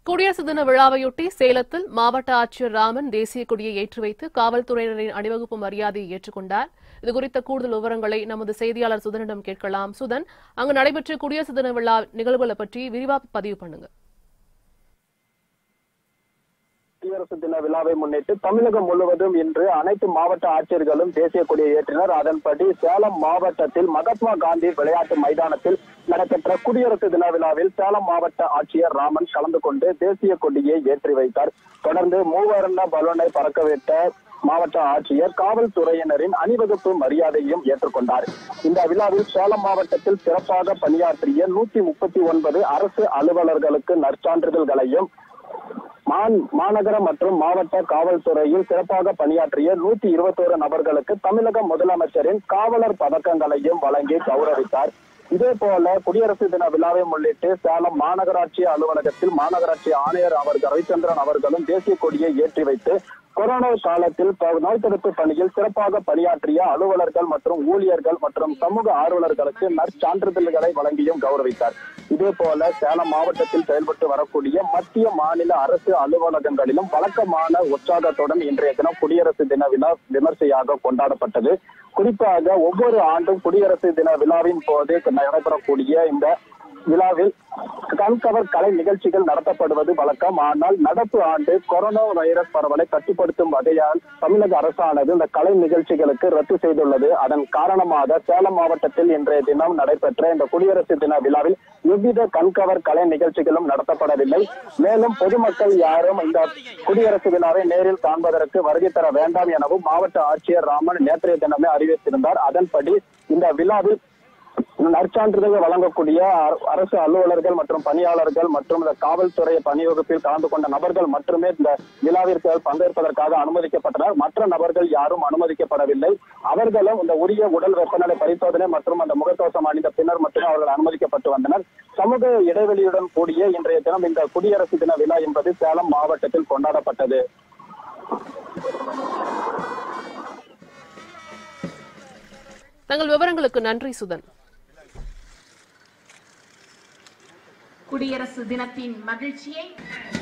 குடியரசு தின விழாவையொட்டி சேலத்தில் மாவட்ட ஆட்சியர் ராமன் தேசிய கொடியை ஏற்றி வைத்து காவல்துறையினரின் அணிவகுப்பு மரியாதையை ஏற்றுக்கொண்டார் இதுகுறித்த கூடுதல் விவரங்களை நமது செய்தியாளர் சுதனிடம் கேட்கலாம் சுதன் அங்கு நடைபெற்ற குடியரசு தின விழா நிகழ்வுகளை பற்றி விரிவா பதிவு பண்ணுங்க குடியரசு தின விழாவை முன்னிட்டு தமிழகம் முழுவதும் இன்று அனைத்து மாவட்ட ஆட்சியர்களும் தேசிய கொடியை ஏற்றினர் அதன்படி சேலம் மாவட்டத்தில் மகாத்மா காந்தி விளையாட்டு மைதானத்தில் நடைபெற்ற குடியரசு தின விழாவில் சேலம் மாவட்ட ஆட்சியர் ராமன் கலந்து கொண்டு தேசிய கொடியை ஏற்றி வைத்தார் தொடர்ந்து மூவர்ண பலூனை பறக்கவிட்ட மாவட்ட ஆட்சியர் காவல்துறையினரின் அணிவகுப்பு மரியாதையும் ஏற்றுக்கொண்டார் இந்த விழாவில் சேலம் மாவட்டத்தில் சிறப்பாக பணியாற்றிய நூத்தி முப்பத்தி ஒன்பது அரசு அலுவலர்களுக்கு நற்சான்றிதழ்களையும் மான் மாநகர மற்றும் மாவட்ட காவல்துறையில் சிறப்பாக பணியாற்றிய நூத்தி இருபத்தோரு நபர்களுக்கு தமிழக முதலமைச்சரின் காவலர் பதக்கங்களையும் வழங்கி கௌரவித்தார் இதே போல குடியரசு தின விழாவை முன்னிட்டு சேலம் மாநகராட்சி அலுவலகத்தில் மாநகராட்சி ஆணையர் அவர்கள் ரவிச்சந்திரன் அவர்களும் தேசிய கொடியை ஏற்றி வைத்து கொரோனா காலத்தில் ப- நோய் தடுப்பு பணியில் சிறப்பாக பணியாற்றிய அலுவலர்கள் மற்றும் ஊழியர்கள் மற்றும் சமூக ஆர்வலர்களுக்கு நற்சான்றிதழ்களை வழங்கியும் கௌரவித்தார் இதே போல சேலம் மாவட்டத்தில் செயல்பட்டு வரக்கூடிய மத்திய மாநில அரசு அலுவலகங்களிலும் வழக்கமான உற்சாகத்துடன் இன்றைய தினம் குடியரசு தின விழா விமர்சையாக கொண்டாடப்பட்டது குறிப்பாக ஒவ்வொரு ஆண்டும் குடியரசு தின விழாவின் போது நடைபெறக்கூடிய இந்த விழாவில் கண்கவர் கலை நிகழ்ச்சிகள் நடத்தப்படுவது வழக்கம் ஆனால் நடப்பு ஆண்டு கொரோனா வைரஸ் பரவலை கட்டுப்படுத்தும் வகையால் தமிழக அரசானது இந்த கலை நிகழ்ச்சிகளுக்கு ரத்து செய்துள்ளது அதன் காரணமாக சேலம் மாவட்டத்தில் இன்றைய தினம் நடைபெற்ற இந்த குடியரசு தின விழாவில் எவ்வித கண்கவர் கலை நிகழ்ச்சிகளும் நடத்தப்படவில்லை மேலும் பொதுமக்கள் யாரும் இந்த குடியரசு விழாவை நேரில் காண்பதற்கு வருகை தர வேண்டாம் எனவும் மாவட்ட ஆட்சியர் ராமன் நேற்றைய தினமே அறிவித்திருந்தார் அதன்படி இந்த விழாவில் நற்சான்றிதழ் வழங்கக்கூடிய அர- அரசு அலுவலர்கள் மற்றும் பணியாளர்கள் மற்றும் இந்த காவல்துறை பணிவகுப்பில் கலந்து கொண்ட நபர்கள் மட்டுமே இந்த விழாவிற்கு பங்கேற்பதற்காக அனுமதிக்கப்பட்டனர் மற்ற நபர்கள் யாரும் அனுமதிக்கப்படவில்லை அவர்களும் இந்த உரிய உடல் வெப்பநிலை பரிசோதனை மற்றும் அந்த முகக்கவசம் அணிந்த பின்னர் மட்டுமே அவர்கள் அனுமதிக்கப்பட்டு வந்தனர் சமூக இடைவெளியுடன் கூடிய இன்றைய தினம் இந்த குடியரசு தின விழா என்பது சேலம் மாவட்டத்தில் கொண்டாடப்பட்டது தங்கள் விவரங்களுக்கு நன்றி சுதன் குடியரசு தினத்தின் மகிழ்ச்சியை